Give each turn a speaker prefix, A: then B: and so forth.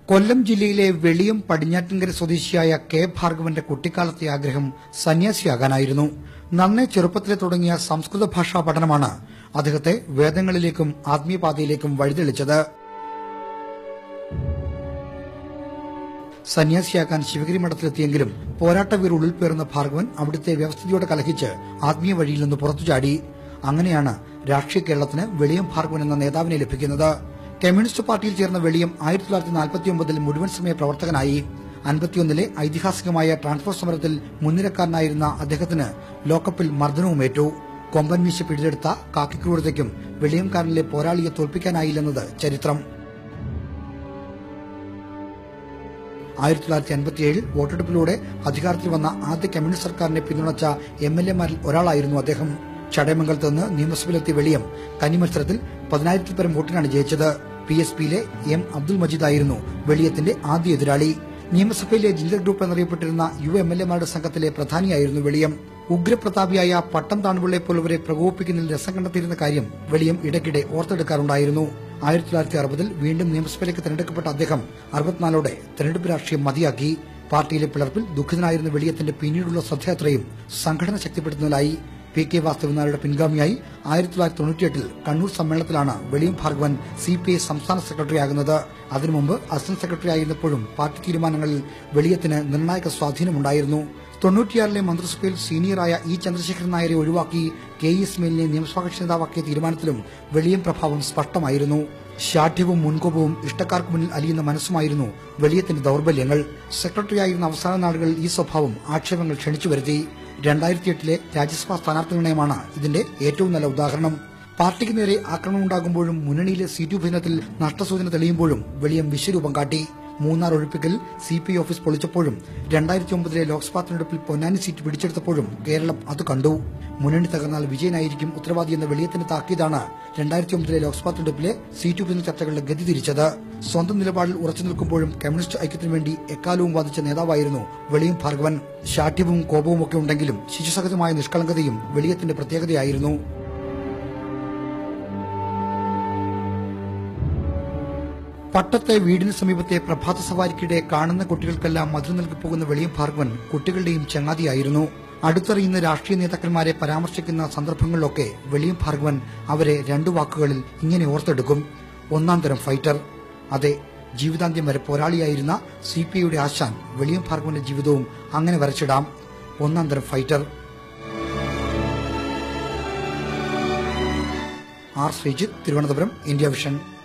A: കൊല്ലം ജില്ലയിലെ വെളിയം പടിഞ്ഞാറ്റിൻകര സ്വദേശിയായ കെ ഭാർഗവന്റെ കുട്ടിക്കാലത്തെ ആഗ്രഹം സന്യാസിയാകാനായിരുന്നു നന്നേ ചെറുപ്പത്തിലെ തുടങ്ങിയ സംസ്കൃത ഭാഷാ പഠനമാണ് അദ്ദേഹത്തെ വേദങ്ങളിലേക്കും ആത്മീയപാതയിലേക്കും വഴിതെളിച്ചത് സന്യാസിയാക്കാൻ ശിവഗിരി മഠത്തിലെത്തിയെങ്കിലും പോരാട്ടവീർ ഉള്ളിൽ പേറുന്ന ഭാർഗവൻ അവിടുത്തെ വ്യവസ്ഥിതിയോടെ കലഹിച്ച് ആത്മീയ വഴിയിൽ നിന്ന് പുറത്തുചാടി അങ്ങനെയാണ് രാഷ്ട്രീയ കേരളത്തിന് വെളിയം ഭാർഗവൻ എന്ന നേതാവിനെ ലഭിക്കുന്നത് കമ്മ്യൂണിസ്റ്റ് പാർട്ടിയിൽ ചേർന്ന വെളിയം ആയിരത്തി തൊള്ളായിരത്തി നാൽപ്പത്തിയൊമ്പതിൽ മുഴുവൻ സമയ പ്രവർത്തകനായി അൻപത്തിയൊന്നിലെ ഐതിഹാസികമായ ട്രാൻസ്പോർട്ട് സമരത്തിൽ മുൻനിരക്കാരനായിരുന്ന അദ്ദേഹത്തിന് ലോക്കപ്പിൽ മർദ്ദനവുമേറ്റു കൊമ്പൻ മീശ പിടിച്ചെടുത്ത കാക്കിക്രൂരതയ്ക്കും വെളിയംകാരനിലെ പോരാളിയെ തോൽപ്പിക്കാനായില്ലെന്നത് ചരിത്രം ആയിരത്തി തൊള്ളായിരത്തി അൻപത്തിയേഴിൽ വോട്ടെടുപ്പിലൂടെ അധികാരത്തിൽ വന്ന ആദ്യ കമ്മ്യൂണിസ്റ്റ് സർക്കാരിനെ പിന്തുണച്ച എം എൽ എമാരിൽ ഒരാളായിരുന്നു അദ്ദേഹം ചടയമംഗലത്ത് നിന്ന് നിയമസഭയിലെത്തിയ വെളിയം കന്നി മത്സരത്തിൽ പതിനായിരത്തിൽ പരം വോട്ടിനാണ് ജയിച്ചത് പി എസ് പിയിലെ എം അബ്ദുൽ മജീദായിരുന്നു വെളിയത്തിന്റെ ആദ്യ എതിരാളി നിയമസഭയിലെ ജില്ലർ ഗ്രൂപ്പ് എന്നറിയപ്പെട്ടിരുന്ന യു എം എൽ എമാരുടെ സംഘത്തിലെ പ്രധാനിയായിരുന്നു വെളിയം ഉഗ്രപ്രതാപിയായ പട്ടം താണുപിള്ളയെ പോലുവരെ പ്രകോപിപ്പിക്കുന്നതിൽ രസം കണ്ടെത്തിയിരുന്ന കാര്യം വെളിയം ഇടയ്ക്കിടെ ഓർത്തെടുക്കാറുണ്ടായിരുന്നു ആയിരത്തി തൊള്ളായിരത്തി അറുപതിൽ വീണ്ടും നിയമസഭയിലേക്ക് തെരഞ്ഞെടുക്കപ്പെട്ട അദ്ദേഹം അറുപത്തിനാലോടെ തെരഞ്ഞെടുപ്പ് രാഷ്ട്രീയം മതിയാക്കി പാർട്ടിയിലെ പിളർപ്പിൽ ദുഃഖിതനായിരുന്ന വെളിയത്തിന്റെ പിന്നീടുള്ള ശ്രദ്ധയാത്രയും സംഘടന ശക്തിപ്പെടുത്തുന്നതിലായി പി കെ വാസുദേവനാരുടെ പിൻഗാമിയായി ആയിരത്തി തൊള്ളായിരത്തി തൊണ്ണൂറ്റിയെട്ടിൽ കണ്ണൂർ സമ്മേളനത്തിലാണ് Veliyam Bhargavan C P I സംസ്ഥാന സെക്രട്ടറിയാകുന്നത് അതിനു മുമ്പ് അസിസ്റ്റന്റ് സെക്രട്ടറി ആയിരുന്നപ്പോഴും പാർട്ടി തീരുമാനങ്ങളിൽ വെളിയത്തിന് നിർണായക സ്വാധീനമുണ്ടായിരുന്നു തൊണ്ണൂറ്റിയാറിലെ മന്ത്രിസഭയിൽ സീനിയറായ ഇ ചന്ദ്രശേഖരൻ നായരെ ഒഴിവാക്കി കെ ഇ ഇസ്മയിലിനെ നിയമസഭാകക്ഷി നേതാവാക്കിയ തീരുമാനത്തിലും വെളിയം പ്രഭാവം സ്പഷ്ടമായിരുന്നു ശാഠ്യവും മുൻകോപവും ഇഷ്ടക്കാർക്ക് മുന്നിൽ അലിയുന്ന മനസ്സുമായിരുന്നു വെളിയത്തിന്റെ ദൌർബല്യങ്ങൾ സെക്രട്ടറിയായിരുന്ന അവസാന നാളുകളിൽ ഈ സ്വഭാവം ആക്ഷേപങ്ങൾ ക്ഷണിച്ചു വരുത്തി രണ്ടായിരത്തി എട്ടിലെ രാജ്യസഭാ സ്ഥാനാർത്ഥി നിർണയമാണ് ഇതിന്റെ ഏറ്റവും നല്ല ഉദാഹരണം പാർട്ടിക്ക് നേരെ ആക്രമണം ഉണ്ടാകുമ്പോഴും മുന്നണിയിലെ സീറ്റ് വിഭജനത്തിൽ നഷ്ടസൂചന തെളിയുമ്പോഴും വെളിയം വിശ്വരൂപം കാട്ടി മൂന്നാർ ഒഴിപ്പിക്കൽ സി പി ഓഫീസ് പൊളിച്ചപ്പോഴും രണ്ടായിരത്തി ഒമ്പതിലെ ലോക്സഭാ തെരഞ്ഞെടുപ്പിൽ പൊന്നാനി സീറ്റ് പിടിച്ചെടുത്തപ്പോഴും കേരളം അത് കണ്ടു മുന്നണി തകർന്നാൽ വിജയനായിരിക്കും ഉത്തരവാദി എന്ന വെളിയത്തിന്റെ താക്കീതാണ് രണ്ടായിരത്തി ഒമ്പതിലെ ലോക്സഭാ തെരഞ്ഞെടുപ്പിലെ സീറ്റ് വിഭജന ചർച്ചകളുടെ ഗതി തിരിച്ചത് സ്വന്തം നിലപാടിൽ ഉറച്ചു നിൽക്കുമ്പോഴും കമ്മ്യൂണിസ്റ്റ് ഐക്യത്തിനു വേണ്ടി എക്കാലവും വാദിച്ച നേതാവായിരുന്നു വെളിയം ഭാർഗവൻ ശാഠ്യവും കോപവും ഒക്കെ ഉണ്ടെങ്കിലും ശിശുസഹജമായ നിഷ്കളങ്കതയും വെളിയത്തിന്റെ പ്രത്യേകതയായിരുന്നു പട്ടത്തെ വീടിന് സമീപത്തെ പ്രഭാത സവാരിക്കിടെ കാണുന്ന കുട്ടികൾക്കെല്ലാം മധുരം നൽകി പോകുന്ന വെളിയം ഭാർഗവൻ കുട്ടികളുടെയും ചങ്ങാതിയായിരുന്നു അടുത്തറിയുന്ന രാഷ്ട്രീയ നേതാക്കന്മാരെ പരാമർശിക്കുന്ന സന്ദർഭങ്ങളിലൊക്കെ വെളിയം ഭാർഗവൻ അവരെ രണ്ടു വാക്കുകളിൽ ഇങ്ങനെ ഓർത്തെടുക്കും ഒന്നാം തരം ഫൈറ്റർ അതെ ജീവിതാന്ത്യം വരെ പോരാളിയായിരുന്ന സി പി ഐയുടെ ആശാൻ വെളിയം ഭാർഗവന്റെ ജീവിതവും അങ്ങനെ വരച്ചിടാം ഒന്നാം തരം fighter R Sreejith Thiruvananthapuram India vision